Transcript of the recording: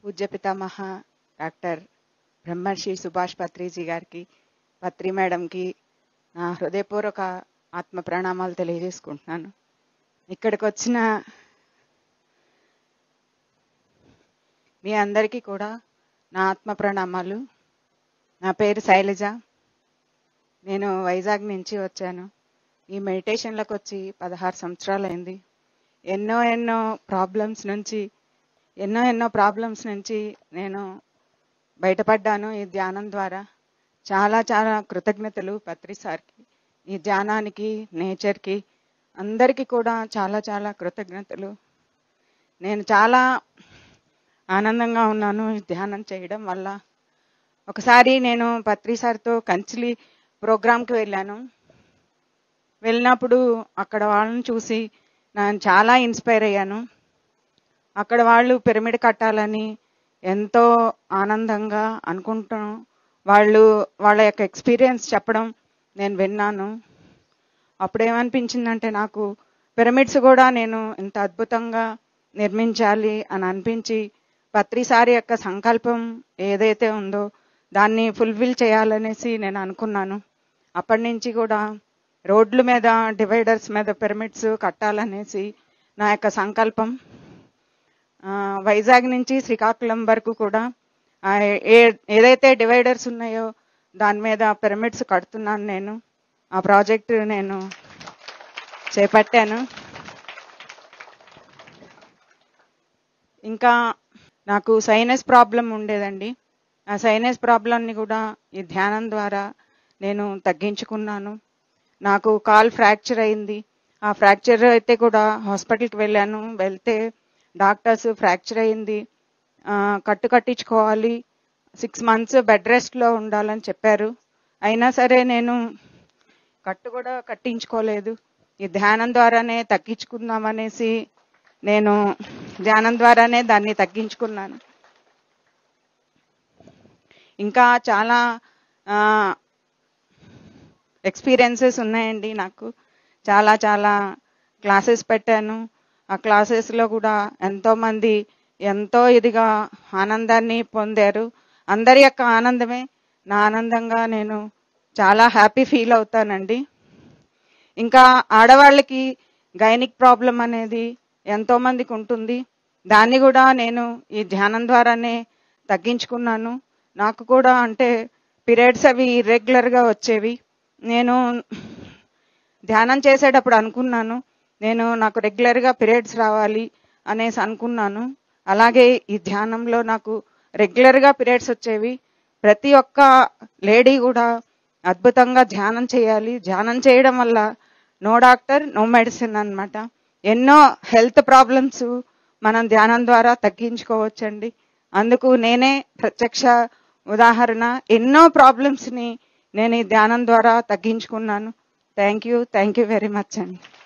పూజ్య పితామహ డాక్టర్ బ్రహ్మర్షి సుభాష్ పత్రిజీ గారికి పత్రి మేడంకి నా హృదయపూర్వక ఆత్మ ప్రణామాలు తెలియజేసుకుంటున్నాను ఇక్కడికి వచ్చిన మీ అందరికీ కూడా నా ఆత్మ ప్రణామాలు నా పేరు శైలజ నేను వైజాగ్ నుంచి వచ్చాను ఈ మెడిటేషన్లకు వచ్చి పదహారు సంవత్సరాలైంది ఎన్నో ఎన్నో ప్రాబ్లమ్స్ నుంచి ఎన్నో ఎన్నో ప్రాబ్లమ్స్ నుంచి నేను బయటపడ్డాను ఈ ధ్యానం ద్వారా చాలా చాలా కృతజ్ఞతలు పత్రి సార్కి ఈ ధ్యానానికి నేచర్కి అందరికీ కూడా చాలా చాలా కృతజ్ఞతలు నేను చాలా ఆనందంగా ఉన్నాను ఈ ధ్యానం చేయడం వల్ల ఒకసారి నేను పత్రి సార్తో కంచిలి ప్రోగ్రాంకి వెళ్ళాను వెళ్ళినప్పుడు అక్కడ వాళ్ళని చూసి నేను చాలా ఇన్స్పైర్ అయ్యాను అక్కడ వాళ్ళు పిరమిడ్ కట్టాలని ఎంతో ఆనందంగా అనుకుంటాం వాళ్ళు వాళ్ళ యొక్క ఎక్స్పీరియన్స్ చెప్పడం నేను విన్నాను అప్పుడు ఏమనిపించిందంటే నాకు పిరమిడ్స్ కూడా నేను ఇంత అద్భుతంగా నిర్మించాలి అని అనిపించి పత్రిసారి యొక్క సంకల్పం ఏదైతే ఉందో దాన్ని ఫుల్ఫిల్ చేయాలనేసి నేను అనుకున్నాను అప్పటి నుంచి కూడా రోడ్ల మీద డివైడర్స్ మీద పిరమిడ్స్ కట్టాలనేసి నా యొక్క సంకల్పం ఆ, వైజాగ్ నుంచి శ్రీకాకుళం వరకు కూడా ఆ, ఏ ఏదైతే డివైడర్స్ ఉన్నాయో దాని మీద పిరమిడ్స్ కడుతున్నాను నేను ఆ ప్రాజెక్ట్ నేను చేపట్టాను ఇంకా నాకు సైనస్ ప్రాబ్లం ఉండేదండి ఆ సైనస్ ప్రాబ్లంని కూడా ఈ ధ్యానం ద్వారా నేను తగ్గించుకున్నాను నాకు కాల్ ఫ్రాక్చర్ అయింది ఆ ఫ్రాక్చర్ అయితే కూడా హాస్పిటల్కి వెళ్ళాను వెళ్తే డాక్టర్స్ ఫ్రాక్చర్ అయింది ఆ, కట్టు కట్టించుకోవాలి సిక్స్ మంత్స్ బెడ్ రెస్ట్లో ఉండాలని చెప్పారు అయినా సరే నేను కట్టు కూడా కట్టించుకోలేదు ఈ ధ్యానం ద్వారానే తగ్గించుకుందామనేసి నేను ధ్యానం ద్వారానే దాన్ని తగ్గించుకున్నాను ఇంకా చాలా ఎక్స్పీరియన్సెస్ ఉన్నాయండి నాకు చాలా చాలా క్లాసెస్ పెట్టాను ఆ క్లాసెస్లో కూడా ఎంతోమంది ఎంతో ఇదిగా ఆనందాన్ని పొందారు అందరి యొక్క ఆనందమే నా ఆనందంగా నేను చాలా హ్యాపీ ఫీల్ అవుతానండి ఇంకా ఆడవాళ్ళకి గైనిక్ ప్రాబ్లం అనేది ఎంతో మందికి ఉంటుంది దాన్ని కూడా నేను ఈ ధ్యానం ద్వారానే తగ్గించుకున్నాను నాకు కూడా అంటే పీరియడ్స్ అవి ఇర్రెగ్యులర్గా వచ్చేవి నేను ధ్యానం చేసేటప్పుడు అనుకున్నాను నేను నాకు రెగ్యులర్గా పీరియడ్స్ రావాలి అనేసి అనుకున్నాను అలాగే ఈ ధ్యానంలో నాకు రెగ్యులర్గా పీరియడ్స్ వచ్చేవి ప్రతి ఒక్క లేడీ కూడా అద్భుతంగా ధ్యానం చేయాలి ధ్యానం చేయడం వల్ల నో డాక్టర్ నో మెడిసిన్ అన్నమాట ఎన్నో హెల్త్ ప్రాబ్లమ్స్ మనం ధ్యానం ద్వారా తగ్గించుకోవచ్చండి అందుకు నేనే ప్రత్యక్ష ఉదాహరణ ఎన్నో ప్రాబ్లమ్స్ని నేను ఈ ధ్యానం ద్వారా తగ్గించుకున్నాను thank you thank you very much అండి